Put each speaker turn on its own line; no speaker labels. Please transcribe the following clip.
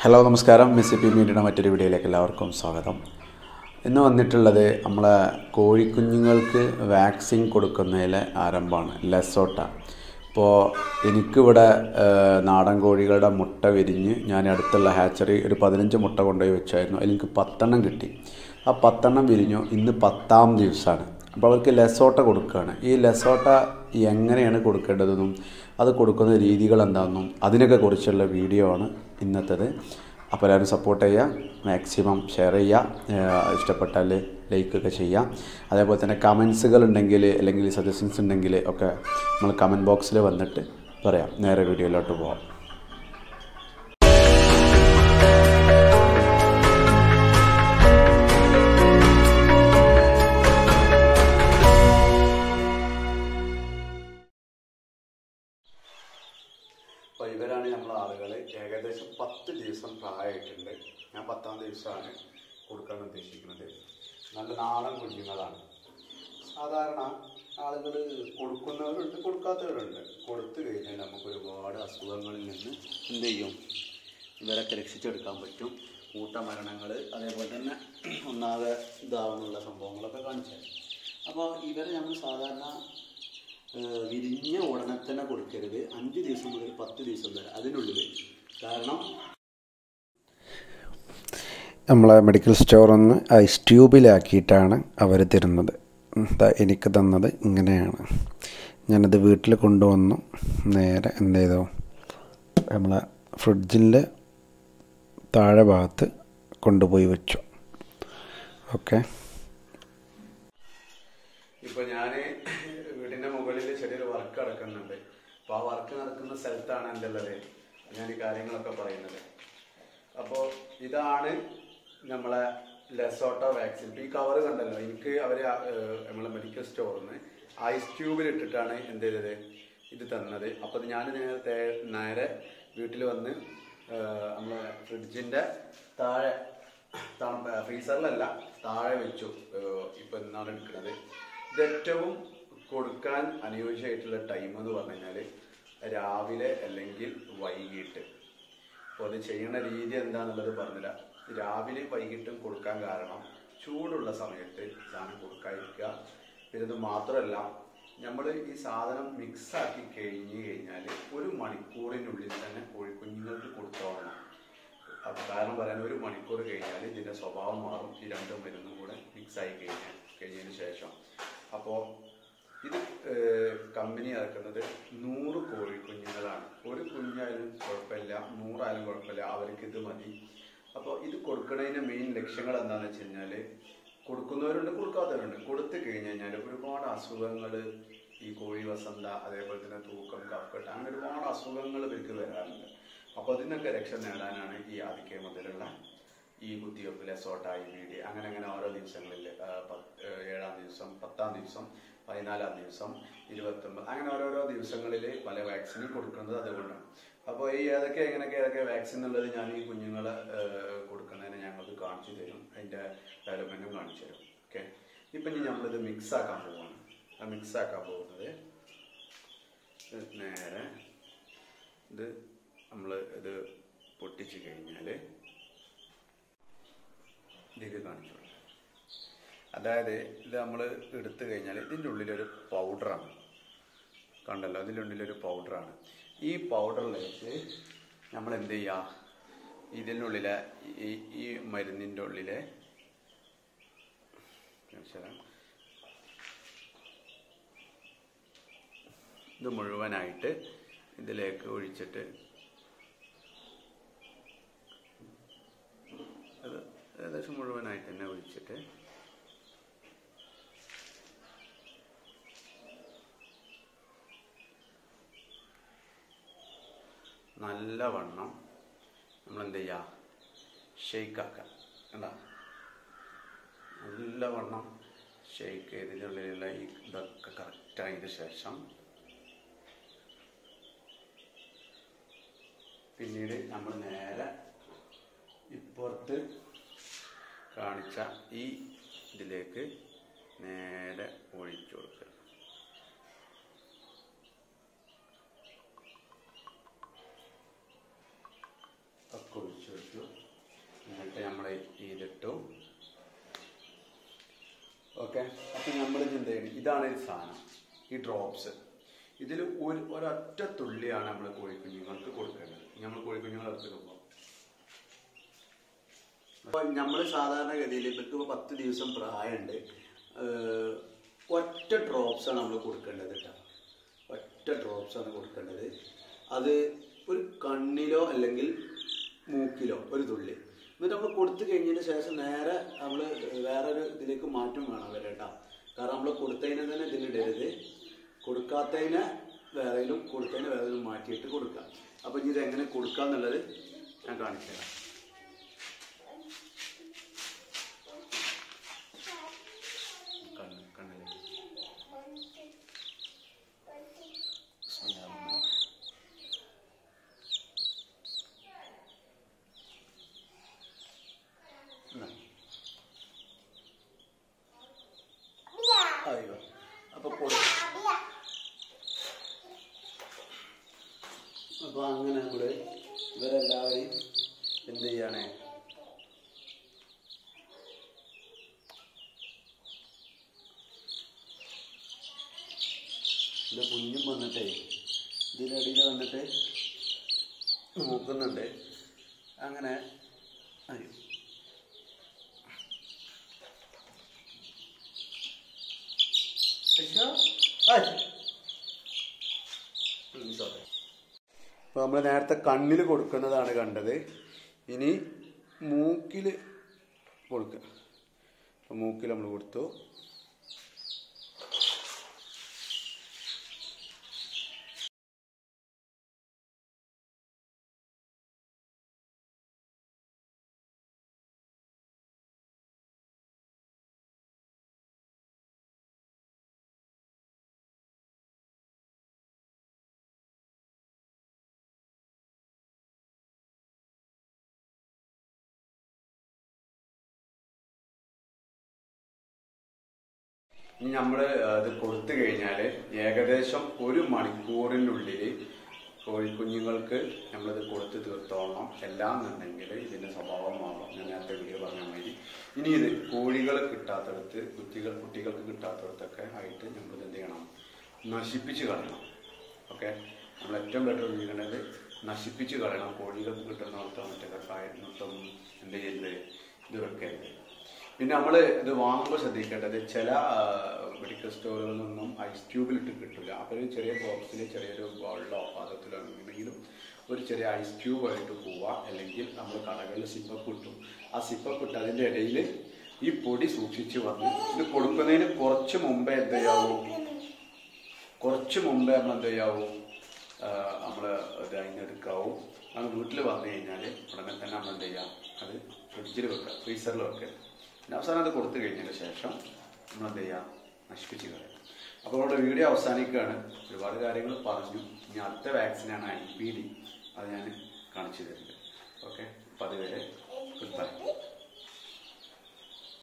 Hello നമസ്കാരം miss P മീഡിയയുടെ മറ്റൊരു വീഡിയോയിലേക്ക് എല്ലാവർക്കും സ്വാഗതം ഇന്ന് വന്നിട്ടുള്ളത് നമ്മളെ കോഴിക്കുഞ്ഞുങ്ങൾക്ക് വാക്സിൻ കൊടുക്കുന്നതിലെ ആരംഭമാണ് ലെസോട്ട ഇപ്പോൾ എനിക്കിവിടെ ഏഹ്, നാടൻ കോഴികളുടെ മുട്ട വിരിഞ്ഞ് ഞാൻ അടുത്തുള്ള ഹാച്ചറി ഒരു പതിനഞ്ച് മുട്ട കൊണ്ടുപോയി വെച്ചായിരുന്നു അതിൽ എനിക്ക് പത്തെണ്ണം കിട്ടി ആ പത്തെണ്ണം വിരിഞ്ഞു ഇന്ന് പത്താം ദിവസമാണ് അപ്പോൾ അവർക്ക് ലെസോട്ട കൊടുക്കുകയാണ് ഈ ലെസോട്ട എങ്ങനെയാണ് കൊടുക്കേണ്ടതെന്നും അത് കൊടുക്കുന്ന രീതികൾ എന്താണെന്നും അതിനൊക്കെ കുറിച്ചുള്ള വീഡിയോ ആണ് ഇന്നത്തേത് അപ്പോൾ എല്ലാവരും സപ്പോർട്ട് ചെയ്യുക മാക്സിമം ഷെയർ ചെയ്യുക ഏഹ് ഇഷ്ടപ്പെട്ടാൽ ലൈക്കൊക്കെ ചെയ്യുക അതേപോലെ തന്നെ കമൻസുകൾ ഉണ്ടെങ്കിൽ അല്ലെങ്കിൽ സജഷൻസ് ഉണ്ടെങ്കിൽ ഒക്കെ നമ്മൾ കമൻറ്റ് ബോക്സിൽ വന്നിട്ട് പറയാം നേരെ വീഡിയോയിലോട്ട് പോവാം അപ്പോൾ ഇവരാണ് നമ്മളെ ആളുകൾ ഏകദേശം പത്ത് ദിവസം പ്രായമായിട്ടുണ്ട് ഞാൻ പത്താം ദിവസമാണ് കൊടുക്കാൻ ഉദ്ദേശിക്കുന്നത് നല്ല നാടൻ കുഞ്ഞുങ്ങളാണ് സാധാരണ ആളുകൾ കൊടുക്കുന്നവരുണ്ട് കൊടുക്കാത്തവരുണ്ട് കൊടുത്തു കഴിഞ്ഞാൽ നമുക്ക് ഒരുപാട് അസുഖങ്ങളിൽ നിന്ന് എന്ത് ചെയ്യും ഇവരൊക്കെ രക്ഷിച്ചെടുക്കാൻ പറ്റും കൂട്ടമരണങ്ങൾ അതേപോലെ തന്നെ ഒന്നാകെ ഇതാവുന്നുള്ള സംഭവങ്ങളൊക്കെ കാണിച്ചു അപ്പോൾ ഇവരെ നമ്മൾ സാധാരണ ഏഹ് വിരിഞ്ഞ ഉടനെ തന്നെ കൊടുക്കരുത് അഞ്ച് ദിവസം മുതൽ പത്ത് ദിവസം വരെ അതിനുള്ളിൽ കാരണം
നമ്മളെ മെഡിക്കൽ സ്റ്റോറിൽ നിന്ന് ഐസ് ട്യൂബിലാക്കിയിട്ടാണ് അവർ തരുന്നത് ദാ എനിക്ക് തന്നത് ഇങ്ങനെയാണ് ഞാനത് വീട്ടിൽ കൊണ്ടുവന്നു നേരെ എന്ത് ചെയ്തു നമ്മളെ ഫ്രിഡ്ജിൻ്റെ താഴെ ഭാഗത്ത് കൊണ്ടുപോയി വെച്ചു ഓക്കെ
ഇപ്പൊ ഞാൻ വീടിന്റെ മുകളിൽ ചെറിയൊരു വർക്ക് നടക്കുന്നുണ്ട് അപ്പൊ ആ വർക്ക് നടക്കുന്ന സ്ഥലത്താണ് എൻ്റെ ഉള്ളത് ഞാൻ ഈ കാര്യങ്ങളൊക്കെ പറയുന്നത് അപ്പോൾ ഇതാണ് നമ്മളെ ലെസോട്ടോ വാക്സിൻ ഇപ്പൊ ഈ കവർ കണ്ടല്ലോ എനിക്ക് അവര് ആ, ഏഹ്, നമ്മളെ മെഡിക്കൽ സ്റ്റോറിൽ നിന്ന് ഐസ് ട്യൂബിൽ ഇട്ടിട്ടാണ് എന്ത് ചെയ്തത് ഇത് തന്നത് അപ്പോൾ ഇത് ഞാൻ നേരത്തെ നേരെ വീട്ടിൽ വന്ന് ഏഹ്, നമ്മളെ ഫ്രിഡ്ജിന്റെ താഴെ തണുപ്പ് ഫ്രീസറിലല്ല താഴെ വെച്ചു ഏഹ്, ഇപ്പൊ എന്നാണ് എടുക്കുന്നത് ഇത് ഏറ്റവും കൊടുക്കാൻ അനുയോജ്യമായിട്ടുള്ള ടൈം എന്ന് പറഞ്ഞു കഴിഞ്ഞാൽ രാവിലെ അല്ലെങ്കിൽ വൈകിട്ട് അപ്പോൾ അത് ചെയ്യുന്ന രീതി എന്താണെന്നുള്ളത് പറഞ്ഞില്ല രാവിലെ വൈകിട്ടും കൊടുക്കാൻ കാരണം ചൂടുള്ള സമയത്ത് സാധനം കൊടുക്കാതിരിക്കുക പിന്നെ ഇത് മാത്രമല്ല നമ്മൾ ഈ സാധനം മിക്സ് ആക്കി കഴിഞ്ഞ് കഴിഞ്ഞാൽ ഒരു മണിക്കൂറിനുള്ളിൽ തന്നെ കോഴിക്കുഞ്ഞുങ്ങൾക്ക് കൊടുത്തോളണം അത് കാരണം പറയാൻ ഒരു മണിക്കൂർ കഴിഞ്ഞാൽ ഇതിന്റെ സ്വഭാവം മാറും ഈ രണ്ട് മരുന്നും കൂടെ മിക്സ് ആയി കഴിഞ്ഞാൽ കഴിഞ്ഞതിന് ശേഷം അപ്പോൾ ഇത് കമ്പനി ഇറക്കുന്നത് നൂറ് കോഴിക്കുഞ്ഞുങ്ങളാണ് ഒരു കുഞ്ഞായാലും കുഴപ്പമില്ല നൂറായാലും കുഴപ്പമില്ല അവർക്ക് ഇത് മതി അപ്പോൾ ഇത് കൊടുക്കുന്നതിന്റെ മെയിൻ ലക്ഷ്യങ്ങൾ എന്താണെന്ന് വെച്ച് കഴിഞ്ഞാൽ കൊടുക്കുന്നവരുണ്ട് കൊടുക്കാത്തവരുണ്ട് കൊടുത്തു കഴിഞ്ഞ് കഴിഞ്ഞാൽ ഒരുപാട് അസുഖങ്ങൾ ഈ കോഴി വസന്ത അതേപോലെ തന്നെ തൂക്കം കഫക്കെട്ട് അങ്ങനെ ഒരുപാട് അസുഖങ്ങൾ ഇവർക്ക് വരാറുണ്ട് അപ്പോൾ അതിനൊക്കെ രക്ഷ നേടാനാണ് ഈ ആദിക്യ മുതലുള്ള ഈ കുത്തിവെപ്പ് ലെസോട്ട ഐ ബി ഡി അങ്ങനെ അങ്ങനെ ഓരോ ദിവസങ്ങളിൽ ആ, പത്ത്, ഏ, ഏഴാം ദിവസം പത്താം ദിവസം പതിനാലാം ദിവസം ഇരുപത്തൊമ്പത് അങ്ങനെ ഓരോരോ ദിവസങ്ങളിൽ പല വാക്സിനും കൊടുക്കുന്നത് അതുകൊണ്ടാണ് അപ്പോൾ ഈ ഏതൊക്കെ എങ്ങനെയൊക്കെ ഏതൊക്കെ വാക്സിൻ എന്നുള്ളത് ഞാൻ ഈ കുഞ്ഞുങ്ങളെ ഏ, കൊടുക്കുന്നതിന് ഞങ്ങൾക്ക് കാണിച്ചു തരും അതിൻ്റെ ഡെവലപ്മെൻറ്റും കാണിച്ചു തരും ഓക്കെ ഇപ്പം ഇനി നമ്മളിത് മിക്സ് ആക്കാൻ പോവാണ് ആ മിക്സ് ആക്കാൻ പോകുന്നത് ഇത് നേരെ ഇത് നമ്മൾ ഇത് പൊട്ടിച്ച് കഴിഞ്ഞാൽ ഇതിലേക്ക് കാണിച്ചു കൊടുക്കും. അതായത് ഇത് നമ്മൾ എടുത്തു കഴിഞ്ഞാൽ ഇതിൻ്റെ ഉള്ളിലൊരു പൗഡറാണ് കണ്ടല്ലോ അതിൻ്റെ ഉള്ളിലൊരു പൗഡറാണ് ഈ പൗഡറിലേക്ക് നമ്മൾ എന്ത് ചെയ്യുക ഇതിനുള്ളിലെ ഈ ഈ മരുന്നിൻ്റെ ഉള്ളിലെ കാണിച്ചുതരാം. ഇത് മുഴുവനായിട്ട് ഇതിലേക്ക് ഒഴിച്ചിട്ട് അത് ഏകദേശം മുഴുവനായിട്ട് തന്നെ ഒഴിച്ചിട്ട് നല്ലവണ്ണം നമ്മൾ എന്ത് ചെയ്യുക ഷെയ്ക്കാക്കുക കണ്ട നല്ലവണ്ണം ഷെയ്ക്ക് ചെയ്തതിനുള്ളിലുള്ള ഈ ഇതൊക്കെ കറക്റ്റ് ആയതിനു ശേഷം പിന്നീട് നമ്മൾ നേരെ ഇപ്പുറത്ത് കാണിച്ച ഈ ഇതിലേക്ക് നേരെ ഒഴിച്ചു കൊടുക്കുക ഒക്കെ ഒഴിച്ചു വെച്ചു നമ്മൾ ഇതിട്ടു ഓക്കെ അപ്പം നമ്മൾ എന്ത് ചെയ്യണം ഇതാണ് ഈ സാധനം ഈ ഡ്രോപ്സ് ഇതിൽ ഒരു ഒരൊറ്റ തുള്ളിയാണ് നമ്മൾ കോഴിക്കുഞ്ഞുങ്ങൾക്ക് കൊടുക്കേണ്ടത് നമ്മൾ കോഴിക്കുഞ്ഞുങ്ങൾ എടുത്തിടുമ്പോൾ അപ്പോൾ നമ്മൾ സാധാരണഗതിയിൽ ഇവർക്ക് ഇപ്പോൾ പത്ത് ദിവസം പ്രായമുണ്ട് ഏഹ് ഒറ്റ ഡ്രോപ്സാണ് നമ്മൾ കൊടുക്കേണ്ടത് കേട്ടോ ഒറ്റ ഡ്രോപ്സാണ് കൊടുക്കേണ്ടത് അത് ഒരു കണ്ണിലോ അല്ലെങ്കിൽ മൂക്കിലോ ഒരു തുള്ളി എന്നിട്ട് നമ്മൾ കൊടുത്തു കഴിഞ്ഞതിന് ശേഷം നേരെ നമ്മൾ വേറൊരു ഇതിലേക്ക് മാറ്റം വേണം അവരെ കേട്ടോ കാരണം നമ്മൾ കൊടുത്തതിനെ തന്നെ ഇതിലിടരുത് കൊടുക്കാത്തതിനെ വേറെയിലും കൊടുത്തതിനെ വേറെയിലും മാറ്റിയിട്ട് കൊടുക്കുക അപ്പോൾ ഇനി ഇത് എങ്ങനെ കൊടുക്കുക എന്നുള്ളത് ഞാൻ കാണിച്ചു തരാം കണ്ണ് കണ്ണിലേക്ക് എന്നാ. അയ്യോ അപ്പൊ കൊടു അപ്പൊ അങ്ങനെ നമ്മള് ഇവരെല്ലാവരെയും എന്ത് ചെയ്യണേ ഇത് കുഞ്ഞും വന്നിട്ടേ ഇതിനിടയിൽ വന്നിട്ട് നോക്കുന്നുണ്ട് അങ്ങനെ അയ്യോ അപ്പോൾ നമ്മൾ നേരത്തെ കണ്ണിൽ കൊടുക്കുന്നതാണ് കണ്ടത് ഇനി മൂക്കിൽ കൊടുക്കുക അപ്പോൾ മൂക്കിൽ നമ്മൾ കൊടുത്തു ഇനി നമ്മൾ അത് കൊടുത്തു കഴിഞ്ഞാൽ ഏകദേശം ഒരു മണിക്കൂറിനുള്ളിൽ കോഴിക്കുഞ്ഞുങ്ങൾക്ക് നമ്മളത് കൊടുത്ത് തീർത്തോളണം എല്ലാം എന്നുണ്ടെങ്കിൽ ഇതിന്റെ സ്വഭാവം മാറും ഞാൻ നേരത്തെ വീഡിയോ പറഞ്ഞ മാതിരി ഇനി ഇത് കോഴികൾ കിട്ടാത്തടത്ത് കുട്ടികൾ കുട്ടികൾക്ക് കിട്ടാത്തടത്തൊക്കെ ആയിട്ട് നമ്മൾ എന്ത് ചെയ്യണം നശിപ്പിച്ച് കളയണം ഓക്കെ നമ്മൾ ഏറ്റവും ബെറ്റർ ചെയ്യേണ്ടത് നശിപ്പിച്ച് കളയണം കോഴികൾക്ക് കിട്ടുന്നിടത്തോ മറ്റൊക്കെ കായത്തിനൊട്ടും എന്ത് ചെയ്യരുത് ഇത് വെക്കരുത് പിന്നെ നമ്മൾ ഇത് വാങ്ങുമ്പോൾ ശ്രദ്ധിക്കേണ്ടത് ചില മെഡിക്കൽ സ്റ്റോറുകളിൽ നിന്നും ഐസ് ട്യൂബിൽ ഇട്ട് കിട്ടില്ല അപ്പോൾ ഒരു ചെറിയ ബോക്സിൽ ചെറിയൊരു ബൗളിലോ പാത്രത്തിലോ എന്തെങ്കിലും ഒരു ചെറിയ ഐസ് ട്യൂബ് ആയിട്ട് പോവുക അല്ലെങ്കിൽ നമ്മൾ കടകളിൽ സിപ്പപ്പ് ഇട്ടും ആ സിപ്പപ്പ് ഇട്ട് അതിൻ്റെ ഇടയിൽ ഈ പൊടി സൂക്ഷിച്ച് വന്ന് ഇത് കൊടുക്കുന്നതിന് കുറച്ച് മുമ്പേ എന്ത് ചെയ്യാവൂ കുറച്ച് മുമ്പേ നമ്മൾ എന്ത് ചെയ്യാവൂ നമ്മൾ ഇത് അതിനെടുക്കാവൂ നമ്മൾ വീട്ടിൽ വന്നു കഴിഞ്ഞാൽ ഉടനെ തന്നെ നമ്മൾ എന്ത് ചെയ്യാം അത് ഫ്രിഡ്ജിൽ വെക്കുക ഫ്രീസറിൽ വെക്കുക പിന്നെ അവസാനം അത് കൊടുത്തു കഴിഞ്ഞതിന് ശേഷം നമ്മൾ എന്ത് ചെയ്യാം നശിപ്പിച്ച് കളയാം അപ്പോൾ നമ്മുടെ വീഡിയോ അവസാനിക്കുകയാണ് ഒരുപാട് കാര്യങ്ങൾ പറഞ്ഞു ഇനി അടുത്ത വാക്സിനാണ് ഐ പി ഡി അത് ഞാൻ കാണിച്ചു തരുന്നുണ്ട് ഓക്കെ അപ്പോൾ അതുവരെ ഗുഡ് ബൈ